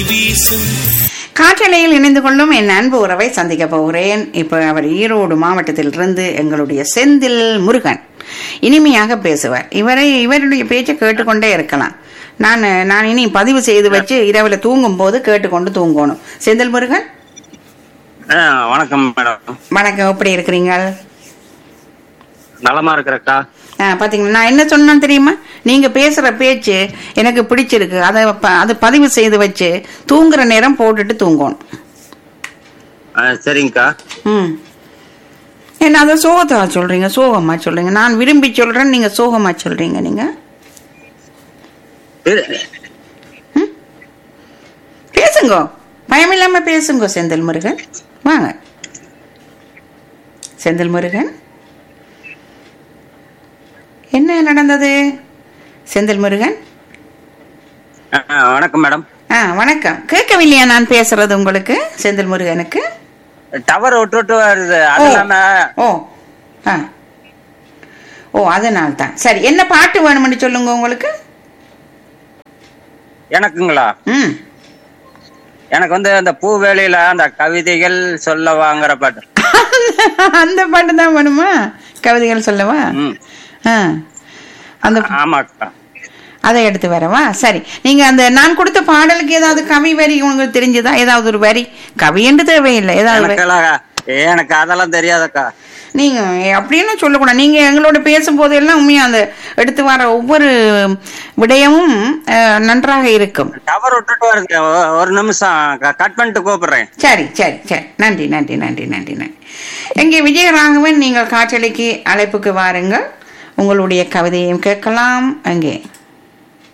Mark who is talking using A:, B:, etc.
A: வீசும்
B: காற்றலையில் இணைந்து கொள்ளும் என் அன்பு உறவை சந்திக்க போகிறேன் இப்போ அவர் ஈரோடு மாவட்டத்திலிருந்து எங்களுடைய செந்தில் முருகன் இனிமையாக பேசுவார் இவரை இவருடைய பேச்சை கேட்டுக்கொண்டே இருக்கலாம் நான் நான் இனி பதிவு செய்து வச்சு இரவுல தூங்கும் போது கேட்டுக்கொண்டு தூங்கணும் செந்தில் முருகன்
C: ஆ, வணக்கம் மேடம்
B: வணக்கம் எப்படி இருக்கிறீங்க
C: நலமா இருக்கிறக்கா
B: ஆ, பாத்தீங்களா நான் என்ன சொன்னேன் தெரியுமா நீங்க பேசுற பேச்சு எனக்கு பிடிச்சிருக்கு அதை ப- அது பதிவு செய்து வச்சு தூங்குற நேரம் போட்டுட்டு தூங்கணும்
C: ஆ, சரிங்கக்கா
B: ம் என்ன அதை சோகத்தா சொல்றீங்க சோகமா சொல்றீங்க நான் விரும்பி சொல்றேன் நீங்க சோகமா சொல்றீங்க நீங்க
C: இரு-
B: பேசுங்க பயமில்லாம பேசுங்க செந்தில் முருகன் வாங்க செந்தில் முருகன் என்ன நடந்தது செந்தில் முருகன்
C: ஆ, ஆ, வணக்கம் மேடம்
B: ஆ வணக்கம் கேட்கவில்லையா நான் பேசுறது உங்களுக்கு செந்தில் முருகனுக்கு
C: டவர் விட்டு விட்டு வருது அது
B: ஓ.
C: இல்லாம
B: ஓ ஆ ஓ அதனால தான் சரி என்ன பாட்டு வேணும்னு சொல்லுங்க உங்களுக்கு
C: எனக்குங்களா
B: ம்
C: எனக்கு வந்து அந்த பூவேலியில அந்த கவிதைகள் சொல்ல வாங்குற பாட்டு
B: அந்த பாட்டு தான் வேணுமா கவிதைகள் சொல்லவா
C: ம்
B: ஆ அந்த
C: ஆமாக்கா
B: அதை எடுத்து வரவா சரி நீங்க அந்த நான் கொடுத்த பாடலுக்கு ஏதாவது கவி வரி உங்களுக்கு தெரிஞ்சதா ஏதாவது ஒரு வரி கவி என்று தேவையில்லை ஏதாவது வரி.
C: எனக்கெல்லாம் எனக்கு அதெல்லாம் தெரியாதக்கா
B: நீங்க அப்படின்னு சொல்லக்கூடாது நீங்க எங்களோட பேசும்போது எல்லாம் உண்மையா அந்த எடுத்து வர ஒவ்வொரு விடயமும் அஹ், நன்றாக இருக்கும்
C: டவர் விட்டுட்டு வருது ஒ- ஒரு நிமிஷம் க- கட் பண்ணிட்டு கூப்பிடுறேன்
B: சரி சரி சரி நன்றி நன்றி நன்றி நன்றி நன்றி எங்கே விஜயராகவன் நீங்கள் காற்றலைக்கு அழைப்புக்கு வாருங்கள் உங்களுடைய கவிதையையும் கேட்கலாம் அங்கே